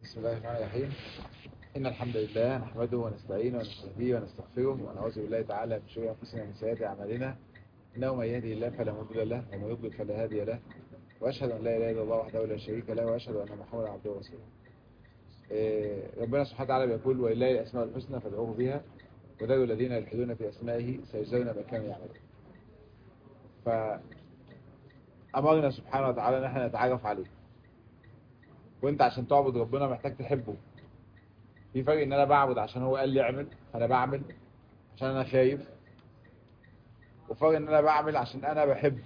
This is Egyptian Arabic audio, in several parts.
بسم الله الرحمن الرحيم إن الحمد لله نحمده ونستعينه ونستهديه ونستغفره ونعوذ بالله تعالى من شرور أنفسنا ومن سيئات أعمالنا إنه من يهدي الله فلا مضل له ومن يضلل فلا هادي له وأشهد أن لا إله إلا الله وحده لا شريك له وأشهد أن محمدا عبده ورسوله إيه، ربنا سبحانه وتعالى بيقول ولله الأسماء الحسنى فادعوه بها وذروا الذين يلحدون في أسمائه سيجزون ما كانوا يعملون فأمرنا سبحانه وتعالى أن احنا نتعرف عليه وانت عشان تعبد ربنا محتاج تحبه في فرق ان انا بعبد عشان هو قال لي اعمل فانا بعمل عشان انا خايف وفرق ان انا بعمل عشان انا بحب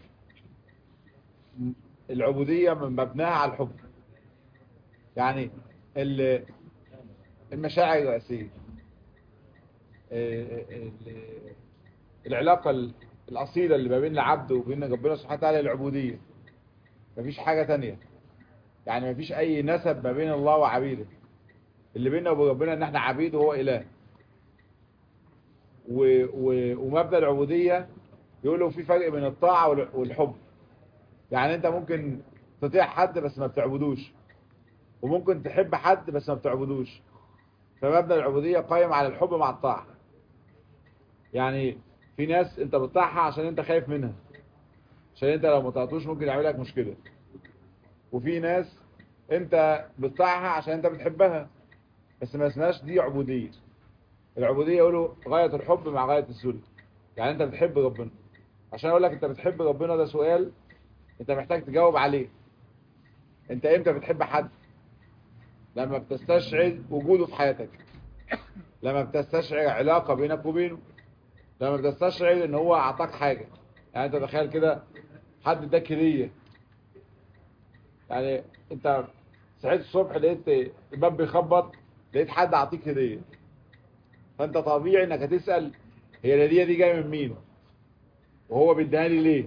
العبودية من مبناها على الحب يعني ال- المشاعر الرئيسية ال- ال- العلاقة ال- الأصيلة اللي ما بين العبد وبين ربنا سبحانه وتعالى العبودية مفيش حاجة تانية يعني مفيش اي نسب ما بين الله وعبيده اللي بيننا وبين ربنا ان احنا عبيد وهو اله و... و... ومبدا العبوديه يقولوا في فرق بين الطاعه وال- والحب يعني انت ممكن تطيع حد بس ما بتعبدوش وممكن تحب حد بس ما بتعبدوش فمبدا العبوديه قائم على الحب مع الطاعه يعني في ناس انت بتطيعها عشان انت خايف منها عشان انت لو ما طاعتوش ممكن يعمل لك مشكله وفي ناس انت بتطيعها عشان انت بتحبها بس ما اسمهاش دي عبودية العبودية يقولوا غاية الحب مع غاية الذل يعني انت بتحب ربنا عشان اقول لك انت بتحب ربنا ده سؤال انت محتاج تجاوب عليه انت امتى بتحب حد لما بتستشعر وجوده في حياتك لما بتستشعر علاقة بينك وبينه لما بتستشعر ان هو اعطاك حاجة يعني انت تخيل كده حد اداك هدية يعني انت صحيت الصبح لقيت الباب بيخبط لقيت حد عطيك هديه فانت طبيعي انك هتسال هي الهديه دي جايه من مين وهو بيديها لي ليه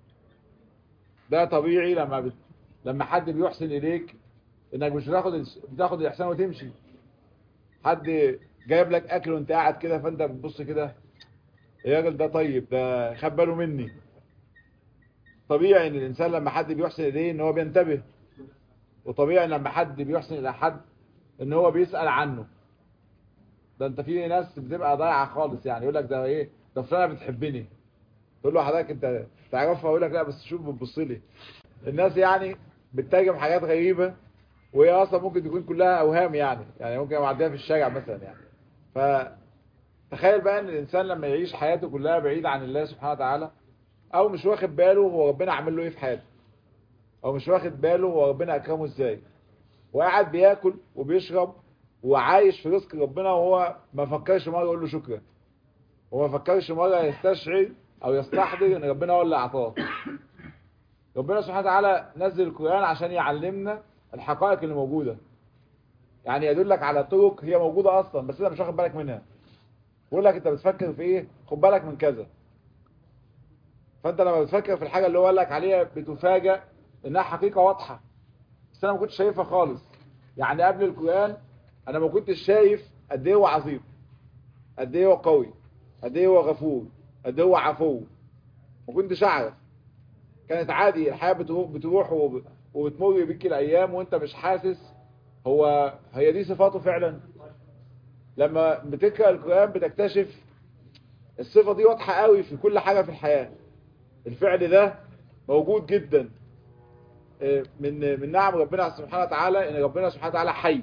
ده طبيعي لما بت... لما حد بيحسن اليك انك مش بتاخد ال- بتاخد الاحسان وتمشي حد جايب لك اكل وانت قاعد كده فانت بتبص كده الراجل ده طيب ده خد باله مني طبيعي ان الانسان لما حد بيحسن اليه ان هو بينتبه وطبيعي لما حد بيحسن الى حد ان هو بيسأل عنه ده انت في ناس بتبقى ضايعه خالص يعني يقول لك ده ايه ده فلانه بتحبني تقول له حضرتك انت تعرفها يقول لك لا بس شوف بتبص لي الناس يعني بتترجم حاجات غريبه وهي اصلا ممكن تكون كلها اوهام يعني يعني ممكن معديها في الشارع مثلا يعني فتخيل بقى ان الانسان لما يعيش حياته كلها بعيد عن الله سبحانه وتعالى او مش واخد باله هو ربنا عامل له ايه في حياته او مش واخد باله هو ربنا اكرمه ازاي وقاعد بياكل وبيشرب وعايش في رزق ربنا وهو ما فكرش مره يقول له شكرا وما فكرش مره يستشعر او يستحضر ان ربنا هو اللي اعطاه ربنا سبحانه وتعالى نزل القران عشان يعلمنا الحقائق اللي موجوده يعني يدلك على طرق هي موجوده اصلا بس انت مش واخد بالك منها يقول لك انت بتفكر في ايه خد بالك من كذا فانت لما بتفكر في الحاجه اللي هو قال لك عليها بتفاجئ انها حقيقه واضحه بس انا ما كنتش شايفها خالص يعني قبل القران انا ما كنتش شايف قد ايه هو عظيم قد ايه هو قوي قد ايه هو غفور قد ايه هو عفو ما كنتش اعرف كانت عادي الحياه بتروح بتروح وب- وبتمر بيك الايام وانت مش حاسس هو هي دي صفاته فعلا لما بتقرا القران بتكتشف الصفه دي واضحه قوي في كل حاجه في الحياه الفعل ده موجود جدا آه، من من نعم ربنا سبحانه وتعالى ان ربنا سبحانه وتعالى حي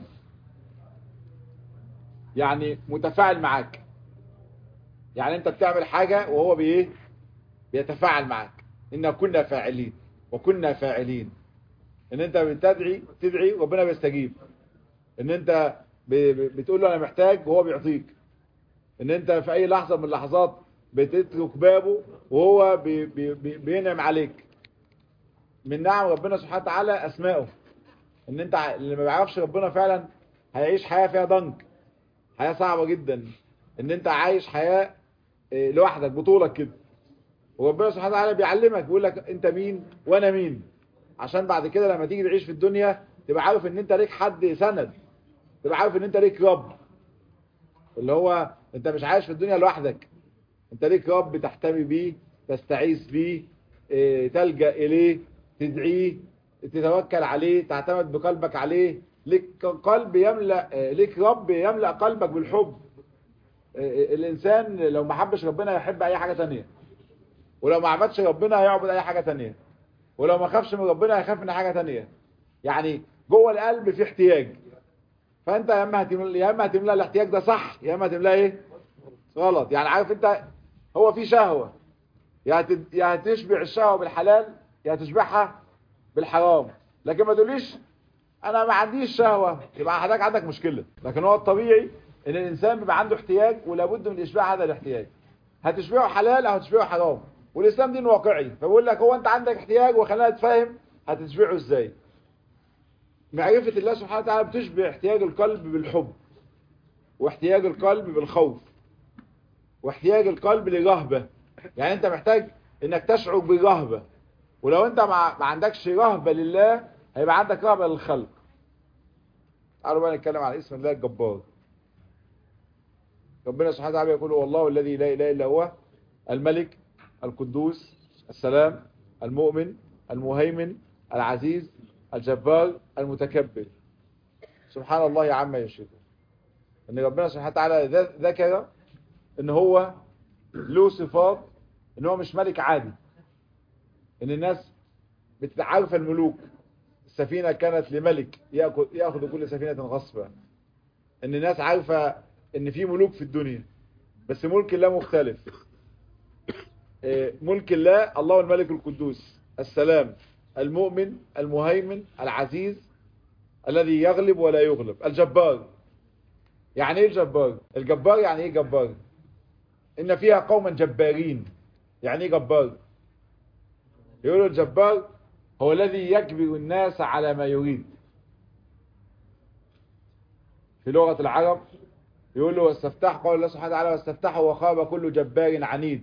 يعني متفاعل معاك يعني انت بتعمل حاجة وهو بايه بيتفاعل معاك إنا كنا فاعلين وكنا فاعلين ان انت بتدعي تدعي ربنا بيستجيب ان انت ب- ب- بتقول له انا محتاج وهو بيعطيك ان انت في اي لحظة من اللحظات بتترك بابه وهو بي بي بي بينعم عليك من نعم ربنا سبحانه وتعالى اسمائه ان انت ع- اللي ما بيعرفش ربنا فعلا هيعيش حياة فيها ضنك حياة صعبة جدا ان انت عايش حياة إيه، لوحدك بطولك كده وربنا سبحانه وتعالى بيعلمك بيقول لك انت مين وانا مين عشان بعد كده لما تيجي تعيش في الدنيا تبقى عارف ان انت ليك حد سند تبقى عارف ان انت ليك رب اللي هو انت مش عايش في الدنيا لوحدك انت ليك رب تحتمي بيه تستعيذ بيه إيه، تلجأ اليه تدعيه تتوكل عليه تعتمد بقلبك عليه لك قلب يملأ لك رب يملأ قلبك بالحب الإنسان لو ما حبش ربنا يحب أي حاجة تانية ولو ما عبدش ربنا هيعبد أي حاجة تانية ولو ما خافش من ربنا هيخاف من حاجة تانية يعني جوه القلب في احتياج فانت يا اما هتملى يا اما هتملى الاحتياج ده صح يا اما هتملاه ايه غلط يعني عارف انت هو في شهوة يا يا هتشبع الشهوة بالحلال يا هتشبعها بالحرام لكن ما تقوليش انا ما عنديش شهوة يبقى حضرتك عندك مشكلة لكن هو الطبيعي ان الانسان بيبقى عنده احتياج ولابد من اشباع هذا الاحتياج هتشبعه حلال او هتشبعه حرام والاسلام دين واقعي فبقول لك هو انت عندك احتياج وخلينا نتفاهم هتشبعه ازاي معرفة الله سبحانه وتعالى بتشبع احتياج القلب بالحب واحتياج القلب بالخوف واحتياج القلب لرهبة يعني انت محتاج انك تشعر برهبة ولو انت ما عندكش رهبة لله هيبقى عندك رهبة للخلق تعالوا بقى نتكلم عن اسم الله الجبار ربنا سبحانه وتعالى يقول والله الذي لا اله الا هو الملك القدوس السلام المؤمن المهيمن العزيز الجبار المتكبر سبحان الله عما يشركون ان ربنا سبحانه وتعالى ذكر ان هو له صفات ان هو مش ملك عادي ان الناس بتعرف الملوك السفينة كانت لملك يأخذ كل سفينة غصبا ان الناس عارفة ان في ملوك في الدنيا بس ملك الله مختلف ملك الله الله الملك القدوس السلام المؤمن المهيمن العزيز الذي يغلب ولا يغلب الجبار يعني ايه الجبار الجبار يعني ايه جبار ان فيها قوما جبارين يعني ايه جبار يقولوا الجبار هو الذي يجبر الناس على ما يريد في لغة العرب يقولوا واستفتح قال الله سبحانه وتعالى واستفتحوا وخاب كل جبار عنيد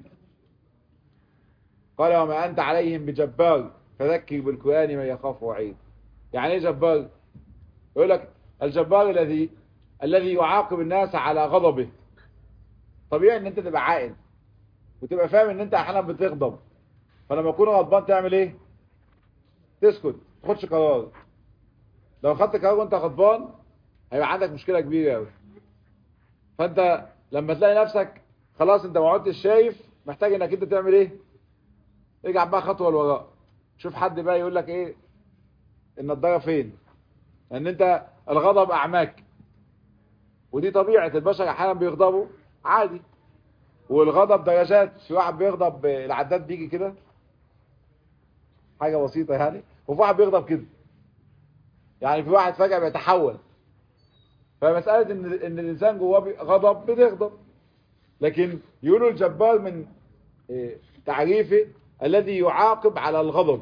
قال وما أنت عليهم بجبار فذكر بالقرآن من يخاف وعيد يعني ايه جبار يقول لك الجبار الذي الذي يعاقب الناس على غضبه طبيعي ان انت تبقى عاقل وتبقى فاهم ان انت احيانا بتغضب فلما تكون غضبان تعمل ايه تسكت تاخدش قرار لو خدت قرار وانت غضبان هيبقى عندك مشكله كبيره قوي فانت لما تلاقي نفسك خلاص انت ما عدتش شايف محتاج انك انت تعمل ايه ارجع بقى خطوه لوراء شوف حد بقى يقول لك ايه النضاره فين لان انت الغضب اعماك ودي طبيعه البشر احيانا بيغضبوا عادي والغضب درجات في واحد بيغضب العداد بيجي كده حاجه بسيطه يعني وفي واحد بيغضب كده يعني في واحد فجاه بيتحول فمساله ان ان الانسان جواه غضب بتغضب لكن يقولوا الجبار من تعريفه الذي يعاقب على الغضب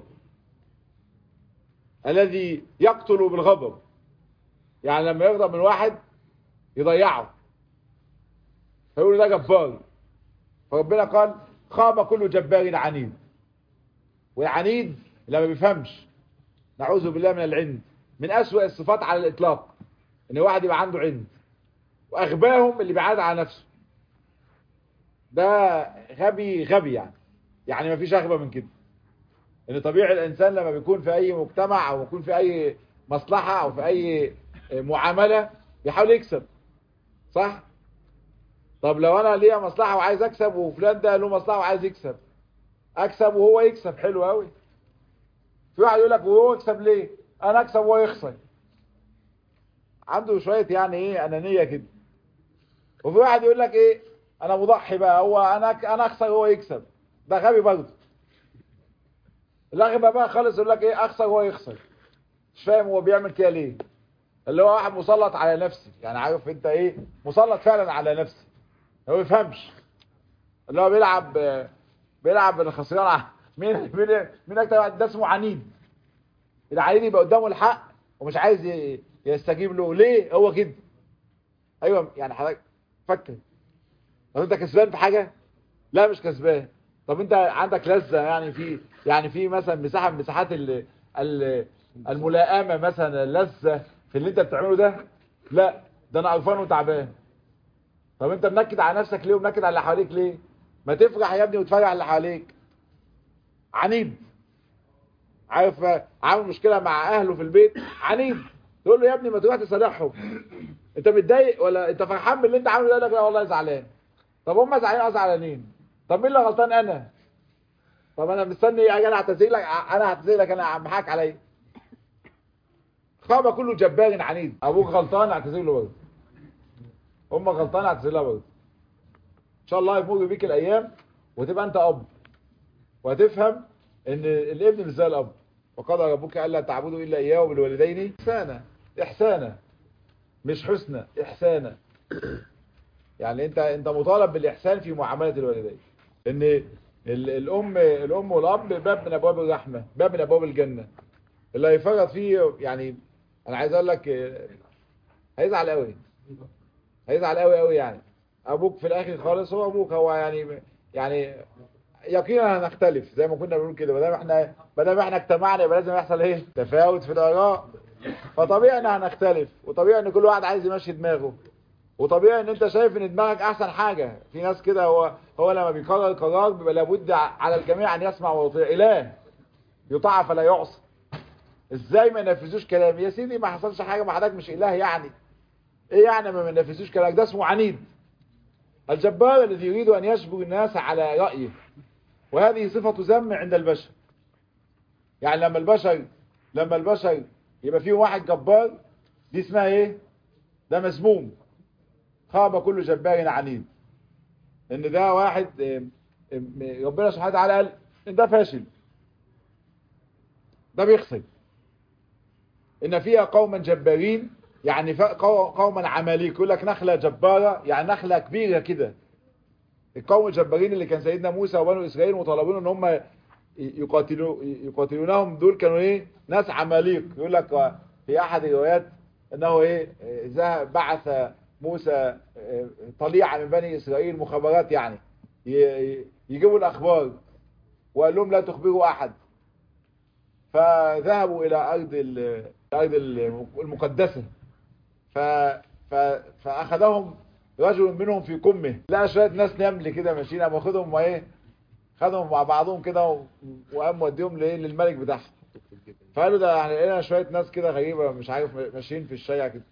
الذي يقتل بالغضب يعني لما يغضب من واحد يضيعه فيقولوا ده جبار فربنا قال خاب كل جبار عنيد والعنيد لما بيفهمش نعوذ بالله من العند من أسوأ الصفات على الإطلاق ان واحد يبقى عنده عند واغباهم اللي بيعاد على نفسه ده غبي غبي يعني يعني ما فيش اغبى من كده ان طبيعي الانسان لما بيكون في اي مجتمع او يكون في اي مصلحة او في اي معاملة بيحاول يكسب صح طب لو انا ليا مصلحة وعايز اكسب وفلان ده له مصلحة وعايز يكسب اكسب وهو يكسب حلو قوي في واحد يقول لك وهو يكسب ليه انا اكسب وهو يخسر عنده شوية يعني ايه انانية كده وفي واحد يقول لك ايه انا مضحي بقى هو انا انا اخسر وهو يكسب ده غبي برضه الغبى بقى خالص يقول لك ايه اخسر وهو يخسر مش فاهم هو بيعمل كده ليه اللي هو واحد مسلط على نفسي يعني عارف انت ايه مسلط فعلا على نفسي هو يفهمش اللي هو بيلعب بيلعب بالخسران مين مين مين اكتر واحد ده اسمه عنيد العنيد يبقى قدامه الحق ومش عايز يستجيب له ليه هو كده ايوه يعني حضرتك فكر طب انت كسبان في حاجه لا مش كسبان طب انت عندك لذة يعني في يعني في مثلا مساحه من مساحات الملائمه مثلا اللذة في اللي انت بتعمله ده لا ده انا قرفان وتعبان طب انت منكد على نفسك ليه ومنكد على اللي حواليك ليه ما تفرح يا ابني وتفرح على اللي حواليك عنيد عارف عامل مشكله مع اهله في البيت عنيد تقول له يا ابني ما تروح تصالحهم انت متضايق ولا انت فرحان باللي انت عامله ده يقول لك لا والله زعلان طب هم زعلانين اه زعلانين طب مين اللي غلطان انا طب انا مستني اجي انا اعتذر لك انا اعتذر لك انا عم حاك عليا خاب كله جبار عنيد ابوك غلطان اعتذر له برضه امك غلطان اعتذر لها برضه ان شاء الله يمر بيك الايام وتبقى انت اب وهتفهم ان الابن مش زي الاب وقضى ربك الا تعبدوا الا اياه وبالوالدين احسانا احسانا مش حسنى احسانا يعني انت انت مطالب بالاحسان في معامله الوالدين ان ال- الام الام والاب باب من ابواب الرحمه باب من ابواب الجنه اللي هيفرط فيه يعني انا عايز اقول لك اه، هيزعل قوي هيزعل قوي قوي يعني ابوك في الاخر خالص هو ابوك هو يعني يعني يقينا هنختلف زي ما كنا بنقول كده ما دام احنا ما دام احنا اجتمعنا يبقى لازم يحصل ايه تفاوت في الاراء فطبيعي ان هنختلف وطبيعي ان كل واحد عايز يمشي دماغه وطبيعي ان انت شايف ان دماغك احسن حاجة في ناس كده هو هو لما بيقرر قرار بيبقى لابد على الجميع ان يسمع ويطيع اله يطاع فلا يعصى ازاي ما ينفذوش كلامي يا سيدي ما حصلش حاجة ما حضرتك مش اله يعني ايه يعني ما ينفذوش كلامك ده اسمه عنيد الجبار الذي يريد ان يجبر الناس على رأيه وهذه صفة ذم عند البشر يعني لما البشر لما البشر يبقى فيهم واحد جبار دي اسمها ايه ده مذموم خاب كل جبار عنيد ان ده واحد ام، ام، ربنا سبحانه وتعالى قال ان ده فاشل ده بيخسر ان فيها قوما جبارين يعني ف- قو- قوما عماليك يقول لك نخلة جبارة يعني نخلة كبيرة كده القوم الجبارين اللي كان سيدنا موسى وبنو اسرائيل مطالبين ان هم يقاتلوا يقاتلونهم دول كانوا ايه ناس عماليق يقول لك في احد الروايات انه ايه ذهب بعث موسى اه، طليعة من بني اسرائيل مخابرات يعني ي- يجيبوا الاخبار وقال لهم لا تخبروا احد فذهبوا الى ارض ال- الارض المقدسة ف... ف... فاخذهم رجل منهم في كمه لقى شويه ناس نمل كده ماشيين قام واخدهم وايه خدهم مع بعضهم كده و- وقام موديهم لايه للملك بتاعهم فقالوا ده احنا لقينا شويه ناس كده غريبه مش عارف ماشيين في الشارع كده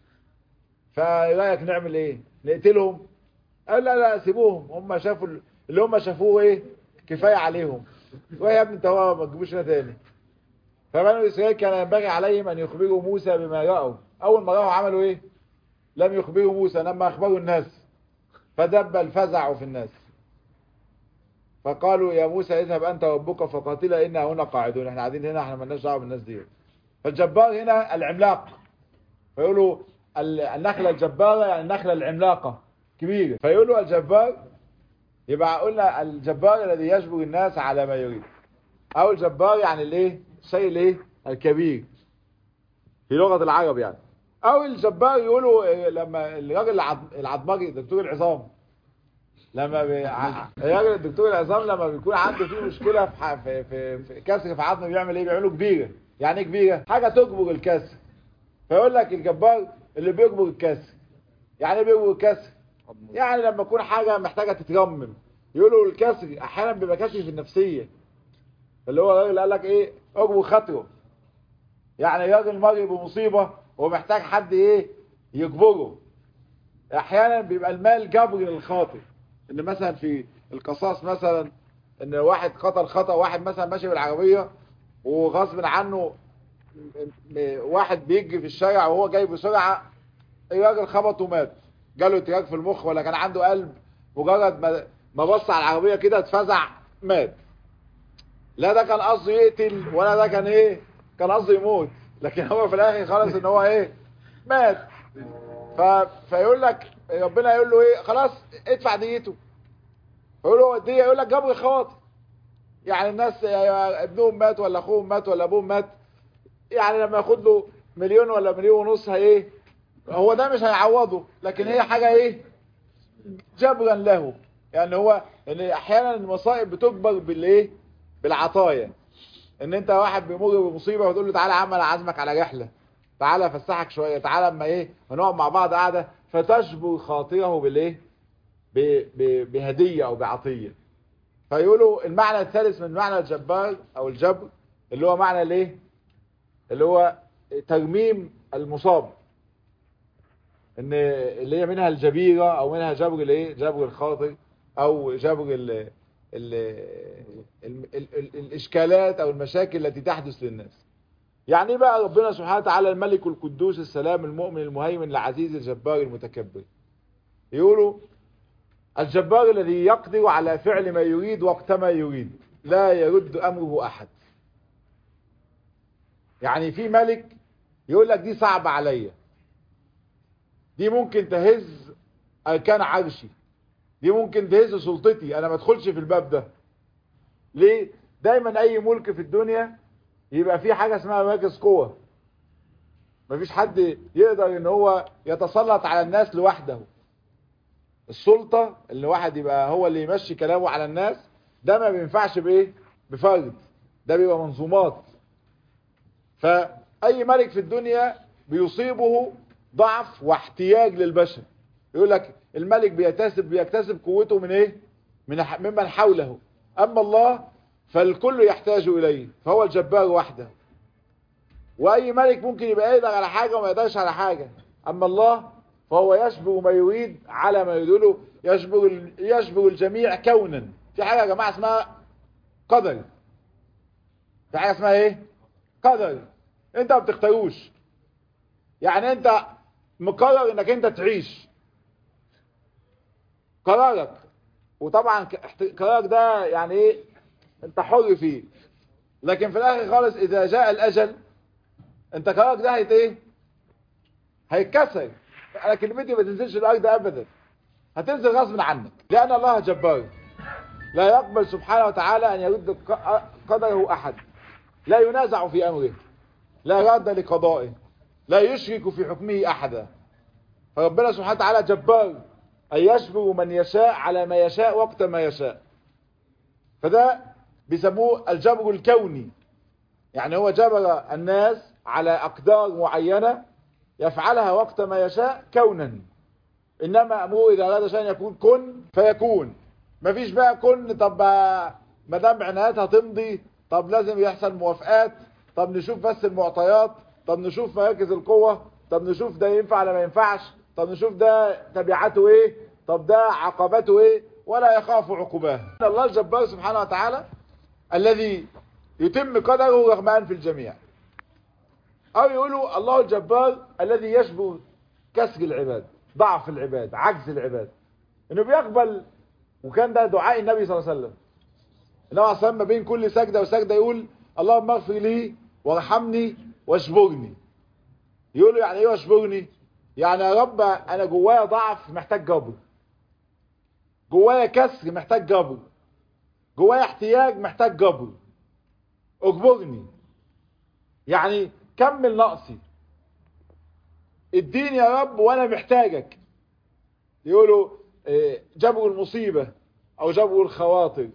فرايك نعمل ايه نقتلهم قال لا لا سيبوهم هم شافوا ال- اللي هم شافوه ايه كفايه عليهم ويا يا ابني انت هو ما تجيبوش هنا تاني فبنو اسرائيل كان ينبغي عليهم ان يخبروا موسى بما راوا اول ما راوا عملوا ايه لم يخبروا موسى لما اخبروا الناس فدب الفزع في الناس فقالوا يا موسى اذهب انت وربك فقاتلا انا هنا قاعدون احنا قاعدين هنا احنا مالناش دعوه بالناس دي فالجبار هنا العملاق فيقولوا ال- النخله الجباره يعني النخله العملاقه كبيره فيقولوا الجبار يبقى قلنا الجبار الذي يجبر الناس على ما يريد او الجبار يعني الايه الشيء الايه الكبير في لغه العرب يعني او الجبار يقولوا إيه، لما الراجل العض- العضمجي دكتور العظام لما بي... ع- الراجل الدكتور العظام لما بيكون عنده فيه مشكله في ح... في, في... في كسر في عظمه بيعمل ايه بيعمله كبيره يعني ايه كبيره حاجه تجبر الكسر فيقول لك الجبار اللي بيجبر الكسر يعني ايه بيجبر الكسر يعني لما يكون حاجه محتاجه تترمم يقولوا الكسر احيانا بيبقى كسر في النفسيه اللي هو الراجل قال لك ايه اجبر خاطره يعني راجل مر بمصيبه ومحتاج حد ايه يجبره احيانا بيبقى المال جبر للخاطر ان مثلا في القصاص مثلا ان واحد قتل خطأ واحد مثلا ماشي بالعربية وغصب عنه م- م- واحد بيجري في الشارع وهو جاي بسرعة الراجل خبط ومات جاله اتراك في المخ ولا كان عنده قلب مجرد ما ما بص على العربية كده اتفزع مات لا ده كان قصده يقتل ولا ده كان ايه كان قصده يموت لكن هو في الاخر خالص ان هو ايه مات ف... فيقول لك ربنا يقول له ايه خلاص ادفع ديته يقول له دي يقول لك جبر خواطر يعني الناس يا ابنهم مات ولا اخوهم مات ولا ابوهم مات يعني لما ياخد له مليون ولا مليون ونص هي ايه هو ده مش هيعوضه لكن هي حاجة ايه جبرا له يعني هو ان احيانا المصائب بتجبر بالايه بالعطايا ان انت واحد بيمر بمصيبه وتقول له تعالى يا عم انا عازمك على رحله تعالى افسحك شويه تعالى اما ايه هنقعد مع بعض قاعده فتجبر خاطره بالايه ب- ب- بهديه او بعطيه فيقولوا المعنى الثالث من معنى الجبار او الجبر اللي هو معنى الايه اللي هو ترميم المصاب ان اللي هي منها الجبيرة او منها جبر الايه جبر الخاطر او جبر ال ال ال ال ال الاشكالات او المشاكل التي تحدث للناس يعني ايه بقى ربنا سبحانه وتعالى الملك القدوس السلام المؤمن المهيمن العزيز الجبار المتكبر يقولوا الجبار الذي يقدر على فعل ما يريد وقت ما يريد لا يرد امره احد يعني في ملك يقول لك دي صعبة عليا دي ممكن تهز اركان عرشي دي ممكن تهز سلطتي انا ما ادخلش في الباب ده ليه دايما اي ملك في الدنيا يبقى في حاجة اسمها مركز قوة مفيش حد يقدر ان هو يتسلط على الناس لوحده السلطة اللي واحد يبقى هو اللي يمشي كلامه على الناس ده ما بينفعش بايه بفرد ده بيبقى منظومات فأي ملك في الدنيا بيصيبه ضعف واحتياج للبشر يقول لك الملك بيكتسب بيكتسب قوته من ايه من ممن حوله اما الله فالكل يحتاج اليه فهو الجبار وحده واي ملك ممكن يبقى يقدر على حاجه وما يقدرش على حاجه اما الله فهو يشبه ما يريد على ما يريد يشبه يشبه الجميع كونا في حاجه يا جماعه اسمها قدر في حاجه اسمها ايه قدر انت ما بتختاروش يعني انت مقرر انك انت تعيش قرارك وطبعا قرارك ده يعني ايه انت حر فيه لكن في الاخر خالص اذا جاء الاجل انت قرارك ده هيت ايه هيتكسر انا كلمتي ما تنزلش الارض ابدا هتنزل غصب عنك لان الله جبار لا يقبل سبحانه وتعالى ان يرد قدره احد لا ينازع في امره لا راد لقضائه لا يشرك في حكمه احدا فربنا سبحانه وتعالى جبار أن يجبر من يشاء على ما يشاء وقت ما يشاء فده بيسموه الجبر الكوني يعني هو جبر الناس على أقدار معينة يفعلها وقت ما يشاء كونا إنما أمره إذا أراد شيئا يكون كن فيكون مفيش بقى كن طب ما دام عناياتها تمضي طب لازم يحصل موافقات طب نشوف بس المعطيات طب نشوف مراكز القوة طب نشوف ده ينفع ولا ما ينفعش طب نشوف ده تبعاته ايه طب ده عقباته ايه ولا يخاف عقباه الله الجبار سبحانه وتعالى الذي يتم قدره رغم أنف الجميع او يقولوا الله الجبار الذي يشبه كسر العباد ضعف العباد عجز العباد انه بيقبل وكان ده دعاء النبي صلى الله عليه وسلم النبي عليه الصلاه ما بين كل سجده وسجده يقول اللهم اغفر لي وارحمني واشبرني يقولوا يعني ايه واشبرني يعني يا رب انا جوايا ضعف محتاج جبر جوايا كسر محتاج جبر جوايا احتياج محتاج جبر اجبرني يعني كمل نقصي اديني يا رب وانا محتاجك يقولوا جبر المصيبة او جبر الخواطر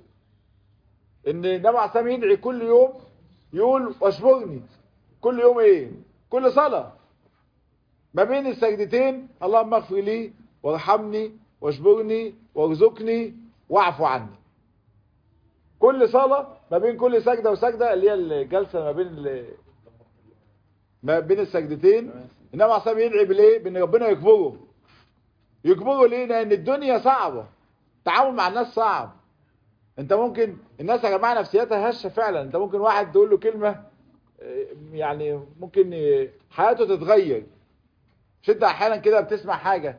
ان النبي عليه الصلاه يدعي كل يوم يقول واشبرني كل يوم ايه كل صلاه ما بين السجدتين اللهم اغفر لي وارحمني واجبرني وارزقني واعف عني كل صلاة ما بين كل سجدة وسجدة اللي هي الجلسة ما بين ال... ما بين السجدتين انما عصام يدعي بالايه بان ربنا يكبره يكبره ليه لان الدنيا صعبة التعامل مع الناس صعب انت ممكن الناس يا جماعة نفسيتها هشة فعلا انت ممكن واحد تقول له كلمة يعني ممكن حياته تتغير مش انت احيانا كده بتسمع حاجة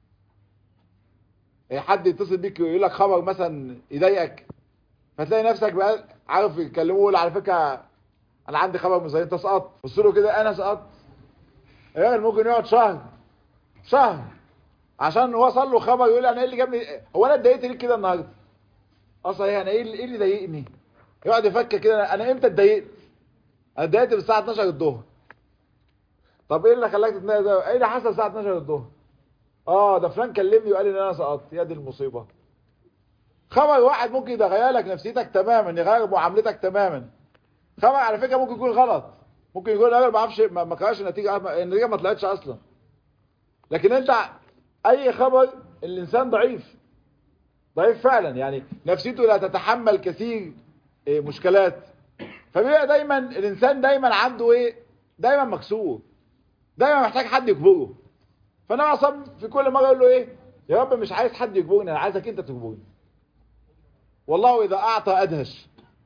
حد يتصل بيك ويقول لك خبر مثلا يضايقك فتلاقي نفسك بقى عارف يكلموه على فكرة انا عندي خبر مزايد انت سقطت بص له كده انا سقطت الراجل ممكن يقعد شهر شهر عشان وصل له خبر يقول انا ايه اللي جابني هو انا اتضايقت ليه كده النهارده اصلا ايه انا ايه اللي, إيه اللي ضايقني يقعد يفكر كده انا امتى اتضايقت انا اتضايقت الساعه 12 الظهر طب ايه اللي خلاك تتضايق ده ايه اللي حصل الساعه 12 الظهر اه ده فلان كلمني وقال لي ان انا سقطت يا دي المصيبه خبر واحد ممكن يغير لك نفسيتك تماما يغير معاملتك تماما خبر على فكره ممكن يكون غلط ممكن يكون الراجل ما اعرفش ما قراش النتيجه النتيجه ما طلعتش اصلا لكن انت اي خبر الانسان ضعيف ضعيف فعلا يعني نفسيته لا تتحمل كثير إيه مشكلات فبيبقى دايما الانسان دايما عنده ايه دايما مكسور دايما محتاج حد يجبره فانا اصلا في كل مره اقول له ايه يا رب مش عايز حد يجبرني انا عايزك انت تجبرني والله اذا اعطى ادهش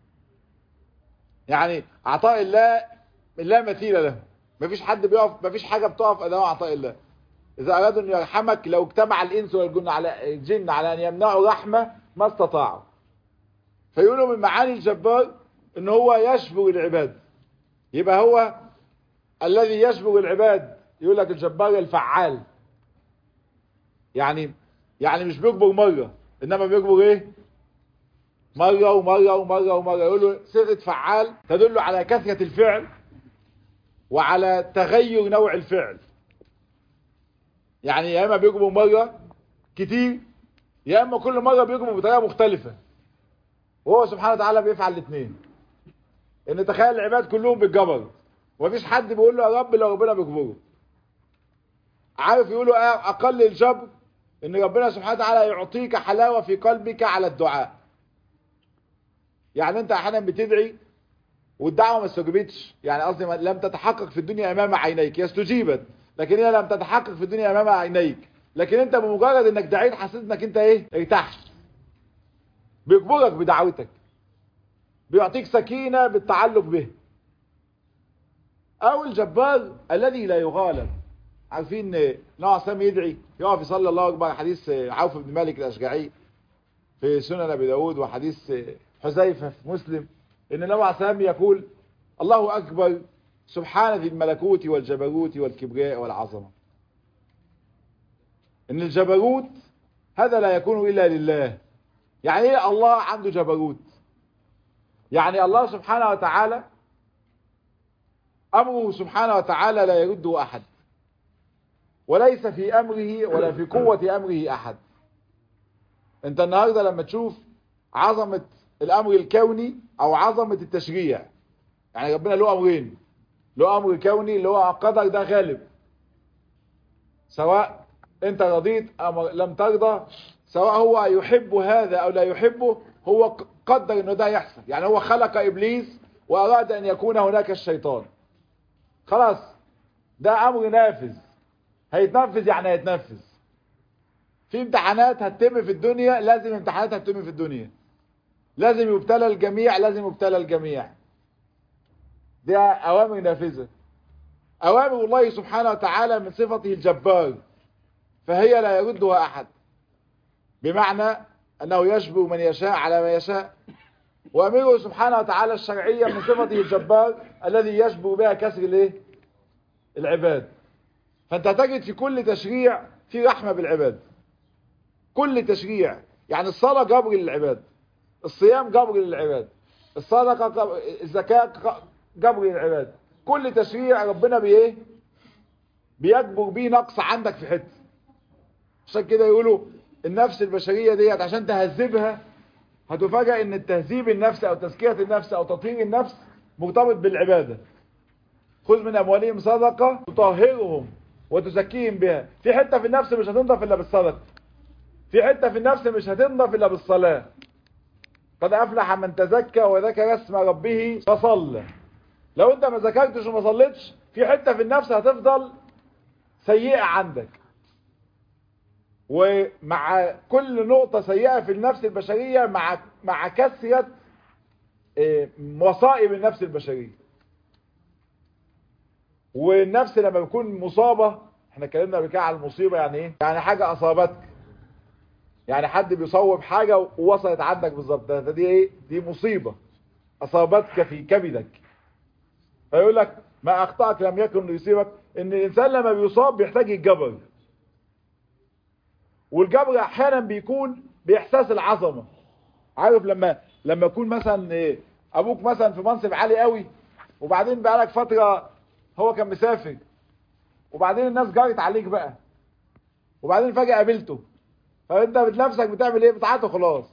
يعني عطاء الله لا مثيل له مفيش حد بيقف مفيش حاجه بتقف امام عطاء الله اذا ارادوا ان يرحمك لو اجتمع الانس والجن على الجن على ان يمنعوا رحمه ما استطاعوا فيقولوا من معاني الجبار ان هو يشبه العباد يبقى هو الذي يشبه العباد يقول لك الجبار الفعال يعني يعني مش بيكبر مرة انما بيكبر ايه مرة ومرة ومرة ومرة يقول له صيغة فعال تدل على كثرة الفعل وعلى تغير نوع الفعل يعني يا اما بيكبر مرة كتير يا اما كل مرة بيكبر بطريقة مختلفة وهو سبحانه وتعالى بيفعل الاثنين ان تخيل العباد كلهم بالجبر ومفيش حد بيقول له يا رب لو ربنا بيجبره عارف يقولوا اقل الجبر ان ربنا سبحانه وتعالى يعطيك حلاوة في قلبك على الدعاء يعني انت احيانا بتدعي والدعوة ما استجابتش يعني قصدي لم تتحقق في الدنيا امام عينيك هي استجيبت لكن هي لم تتحقق في الدنيا امام عينيك لكن انت بمجرد انك دعيت حسيت انك انت ايه ارتحت بيجبرك بدعوتك بيعطيك سكينة بالتعلق به او الجبار الذي لا يغالب عارفين نوع سام يدعي يقف يصلي الله اكبر حديث عوف بن مالك الاشجعي في سنن ابي داود وحديث حذيفه في مسلم ان نوع سام يقول الله اكبر سبحان ذي الملكوت والجبروت والكبرياء والعظمه ان الجبروت هذا لا يكون الا لله يعني ايه الله عنده جبروت يعني الله سبحانه وتعالى امره سبحانه وتعالى لا يرده احد وليس في امره ولا في قوة امره احد انت النهاردة لما تشوف عظمة الامر الكوني او عظمة التشريع يعني ربنا له امرين له امر كوني اللي هو القدر ده غالب سواء انت رضيت ام لم ترضى سواء هو يحب هذا او لا يحبه هو قدر انه ده يحصل يعني هو خلق ابليس واراد ان يكون هناك الشيطان خلاص ده امر نافذ هيتنفذ يعني هيتنفذ في امتحانات هتتم في الدنيا لازم امتحانات هتتم في الدنيا لازم يبتلى الجميع لازم يبتلى الجميع دي اوامر نافذة اوامر الله سبحانه وتعالى من صفته الجبار فهي لا يردها احد بمعنى انه يشبه من يشاء على ما يشاء وامره سبحانه وتعالى الشرعية من صفته الجبار الذي يشبه بها كسر الايه العباد فانت تجد في كل تشريع في رحمة بالعباد كل تشريع يعني الصلاة جبر للعباد الصيام جبر للعباد الصدقة جبر الزكاة جبر للعباد كل تشريع ربنا بايه بيجبر بيه نقص عندك في حته عشان كده يقولوا النفس البشرية ديت عشان تهذبها هتفاجئ ان التهذيب النفس او تزكية النفس او تطهير النفس مرتبط بالعبادة خذ من اموالهم صدقة تطهرهم وتزكيهم بها في حتة في النفس مش هتنضف الا بالصدقة في حتة في النفس مش هتنضف الا بالصلاة قد افلح من تزكى وذكر اسم ربه فصلى لو انت ما ذكرتش وما صليتش في حتة في النفس هتفضل سيئة عندك ومع كل نقطة سيئة في النفس البشرية مع مع كثرة مصائب النفس البشرية والنفس لما بيكون مصابة احنا اتكلمنا قبل كده على المصيبة يعني ايه يعني حاجة اصابتك يعني حد بيصوب حاجة ووصلت عندك بالظبط ده دي ايه دي مصيبة اصابتك في كبدك فيقول لك ما اخطأك لم يكن ليصيبك ان الانسان لما بيصاب بيحتاج الجبر والجبر احيانا بيكون باحساس العظمه عارف لما لما يكون مثلا إيه ابوك مثلا في منصب عالي قوي وبعدين بقالك فتره هو كان مسافر وبعدين الناس جارت عليك بقى وبعدين فجاه قابلته فانت بتنفسك بتعمل ايه بتعاطه خلاص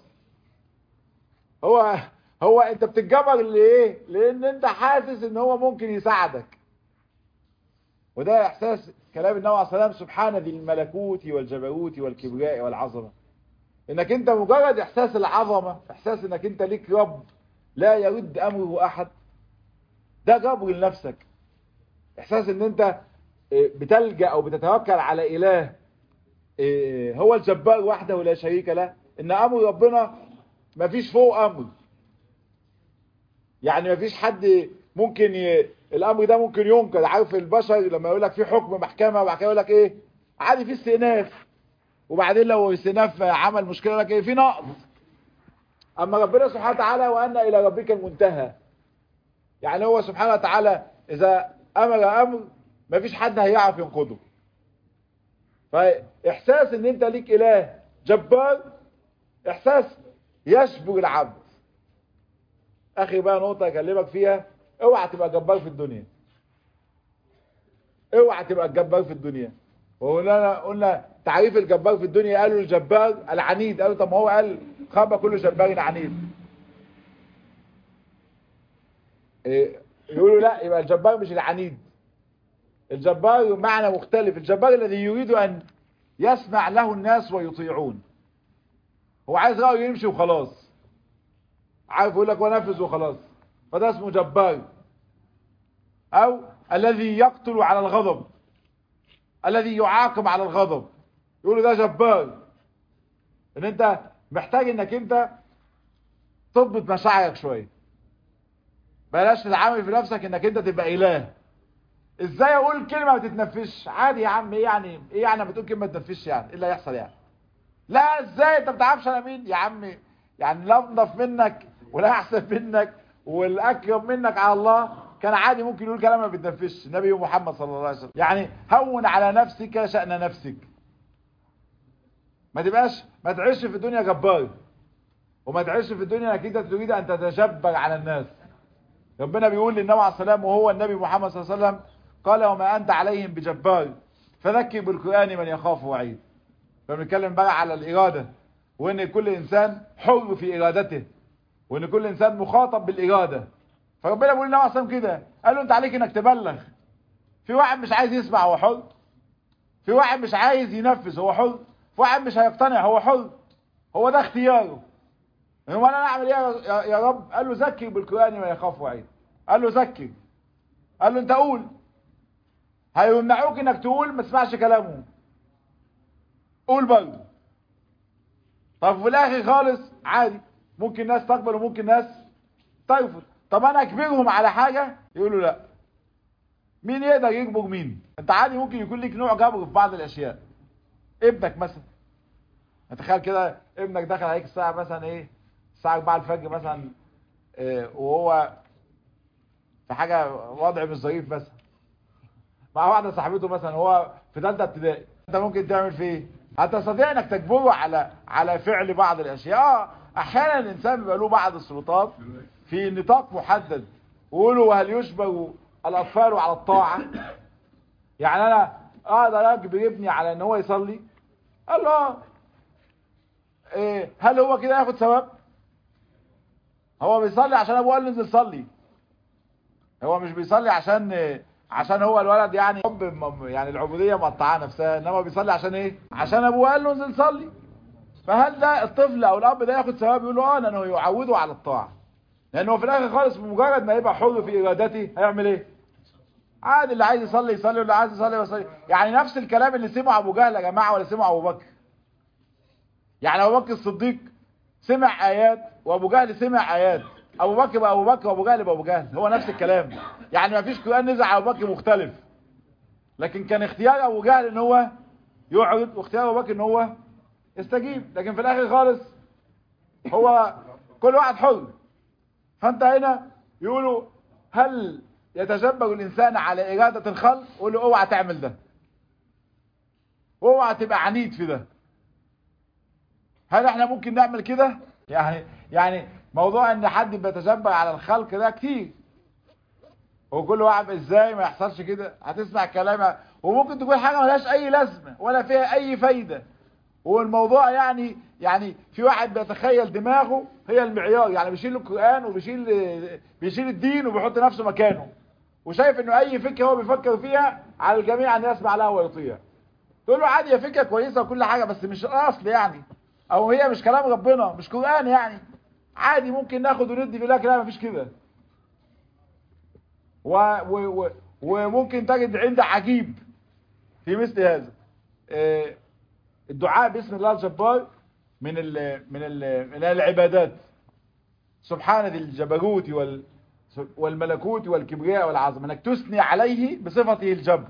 هو هو انت بتتجبر ليه لان انت حاسس ان هو ممكن يساعدك وده احساس كلام النبي عليه الصلاه والسلام سبحان ذي الملكوت والجبروت والكبرياء والعظمه انك انت مجرد احساس العظمه احساس انك انت ليك رب لا يرد امره احد ده جبر لنفسك احساس ان انت بتلجأ او بتتوكل على اله هو الجبار وحده لا شريك له ان امر ربنا ما فيش فوق امر يعني ما فيش حد ممكن ي... الامر ده ممكن ينكر عارف البشر لما يقول لك في حكم محكمه وبعد كده يقول لك ايه عادي في استئناف وبعدين لو استئناف عمل مشكله لك ايه في نقض اما ربنا سبحانه وتعالى وان الى ربك المنتهى يعني هو سبحانه وتعالى اذا امر امر ما فيش حد هيعرف ينقضه فاحساس ان انت ليك اله جبار احساس يشبه العبد اخي بقى نقطه اكلمك فيها اوعى تبقى جبار في الدنيا اوعى تبقى الجبار في الدنيا وقلنا قلنا تعريف الجبار في الدنيا قالوا الجبار العنيد قالوا طب ما هو قال خاب كل جبار عنيد إيه يقولوا لا يبقى الجبار مش العنيد الجبار معنى مختلف الجبار الذي يريد ان يسمع له الناس ويطيعون هو عايز رأيه يمشي وخلاص عارف يقول لك ونفذ وخلاص فده اسمه جبار او الذي يقتل على الغضب الذي يعاقب على الغضب يقولوا ده جبار ان انت محتاج انك انت تضبط مشاعرك شويه بلاش تتعامل في نفسك انك انت تبقى اله ازاي اقول كلمه ما تتنفسش عادي يا عم ايه يعني ايه يعني بتقول كلمه ما تتنفسش يعني ايه اللي هيحصل يعني لا ازاي انت ما بتعرفش انا مين يا عم يعني لا انضف منك ولا احسن منك والاكرم منك على الله كان عادي ممكن يقول كلام ما بيتنفسش النبي محمد صلى الله عليه وسلم يعني هون على نفسك شأن نفسك ما تبقاش ما تعيش في الدنيا جبار وما تعيش في الدنيا انك انت تريد ان تتجبر على الناس ربنا بيقول للنبي عليه السلام وهو النبي محمد صلى الله عليه وسلم قال وما انت عليهم بجبار فذكر بالقران من يخاف وعيد فبنتكلم بقى على الاراده وان كل انسان حر في ارادته وان كل انسان مخاطب بالاراده فربنا بيقول للنبي عليه كده قال له انت عليك انك تبلغ في واحد مش عايز يسمع هو حر في واحد مش عايز ينفذ هو حر في واحد مش هيقتنع هو حر هو ده اختياره هو انا اعمل ايه يا رب قال له ذكر بالقران ما يخاف وعيد قال له ذكر قال له انت قول هيمنعوك انك تقول ما تسمعش كلامه قول برضه طب في الاخر خالص عادي ممكن ناس تقبل وممكن ناس ترفض طب انا اجبرهم على حاجة يقولوا لا مين يقدر يجبر مين انت عادي ممكن يكون ليك نوع جبر في بعض الاشياء ابنك مثلا تخيل كده ابنك دخل عليك الساعة مثلا ايه الساعة 4 الفجر مثلا إيه وهو في حاجة وضع مش ظريف مثلا مع واحدة صاحبته مثلا هو في ثالثه ابتدائي انت ممكن تعمل فيه ايه هتستطيع انك تجبره على على فعل بعض الاشياء احيانا الانسان بيبقى له بعض السلطات في نطاق محدد ويقولوا هل يشبه الاطفال على الطاعة يعني انا اقدر اجبر ابني على ان هو يصلي قال له إيه هل هو كده ياخد ثواب هو بيصلي عشان ابوه قال له انزل صلي هو مش بيصلي عشان عشان هو الولد يعني حب يعني العبوديه مقطعه نفسها انما بيصلي عشان ايه عشان ابوه قال له انزل صلي فهل ده الطفل او الاب ده ياخد ثواب يقول له اه لانه يعوده على الطاعه لانه في الاخر خالص بمجرد ما يبقى حر في ارادته هيعمل ايه عادي اللي عايز يصلي يصلي واللي عايز يصلي يصلي يعني نفس الكلام اللي سمعه ابو جهل يا جماعه ولا سمعه ابو بكر يعني ابو بكر الصديق سمع ايات وابو جهل سمع ايات ابو بكر بقى ابو بكر وابو جهل بقى ابو جهل هو نفس الكلام يعني ما فيش قران نزل على ابو بكر مختلف لكن كان اختيار ابو جهل ان هو يعرض واختيار ابو بكر ان هو يستجيب لكن في الاخر خالص هو كل واحد حر فانت هنا يقولوا هل يتجبر الانسان على ارادة الخلق يقول له اوعى تعمل ده اوعى تبقى عنيد في ده هل احنا ممكن نعمل كده يعني يعني موضوع ان حد بيتجبر على الخلق ده كتير وكل واحد ازاي ما يحصلش كده هتسمع كلام وممكن تكون حاجة ملهاش اي لازمة ولا فيها اي فايدة والموضوع يعني يعني في واحد بيتخيل دماغه هي المعيار يعني بيشيل القرآن وبيشيل بيشيل الدين وبيحط نفسه مكانه وشايف انه اي فكرة هو بيفكر فيها على الجميع ان يسمع لها ويطيع تقول له عادي هي فكرة كويسة وكل حاجة بس مش اصل يعني او هي مش كلام ربنا مش قرآن يعني عادي ممكن ناخد وندي في لكن لا مفيش كده و و و وممكن تجد عند عجيب في مثل هذا آه، الدعاء باسم الله الجبار من ال من ال من العبادات سبحان ذي الجبروت وال والملكوت والكبرياء والعظمه انك تثني عليه بصفته الجبر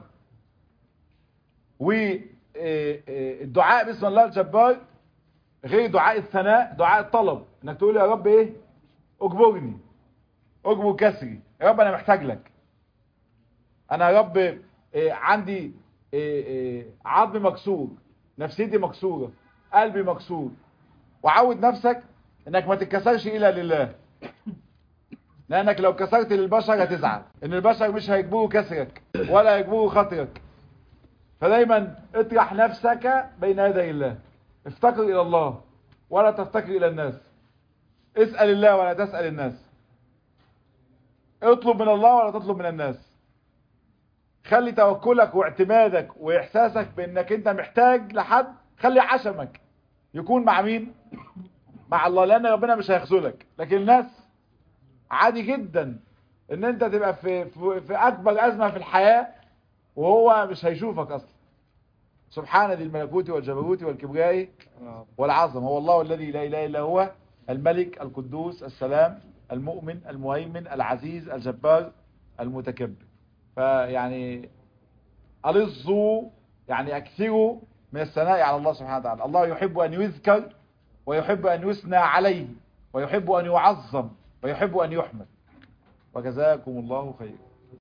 والدعاء باسم الله الجبار غير دعاء الثناء دعاء الطلب انك تقول يا رب ايه اجبرني اجبر كسري يا رب انا محتاج لك انا يا رب إيه عندي إيه إيه عظمي مكسور نفسيتي مكسورة قلبي مكسور وعود نفسك انك ما تتكسرش الا لله لانك لو كسرت للبشر هتزعل ان البشر مش هيجبروا كسرك ولا هيجبروا خطرك فدايما اطرح نفسك بين يدي الله افتقر الى الله ولا تفتقر الى الناس اسأل الله ولا تسأل الناس اطلب من الله ولا تطلب من الناس خلي توكلك واعتمادك واحساسك بانك انت محتاج لحد خلي عشمك يكون مع مين مع الله لان ربنا مش هيخذلك لكن الناس عادي جدا ان انت تبقى في, في, في اكبر ازمة في الحياة وهو مش هيشوفك اصلا سبحان ذي الملكوت والجبروت والكبرياء والعظمه هو الله الذي لا اله الا هو الملك القدوس السلام المؤمن المهيمن العزيز الجبار المتكبر فيعني ألظوا يعني أكثروا من الثناء على الله سبحانه وتعالى الله يحب أن يذكر ويحب أن يثنى عليه ويحب أن يعظم ويحب أن يحمد وجزاكم الله خيرا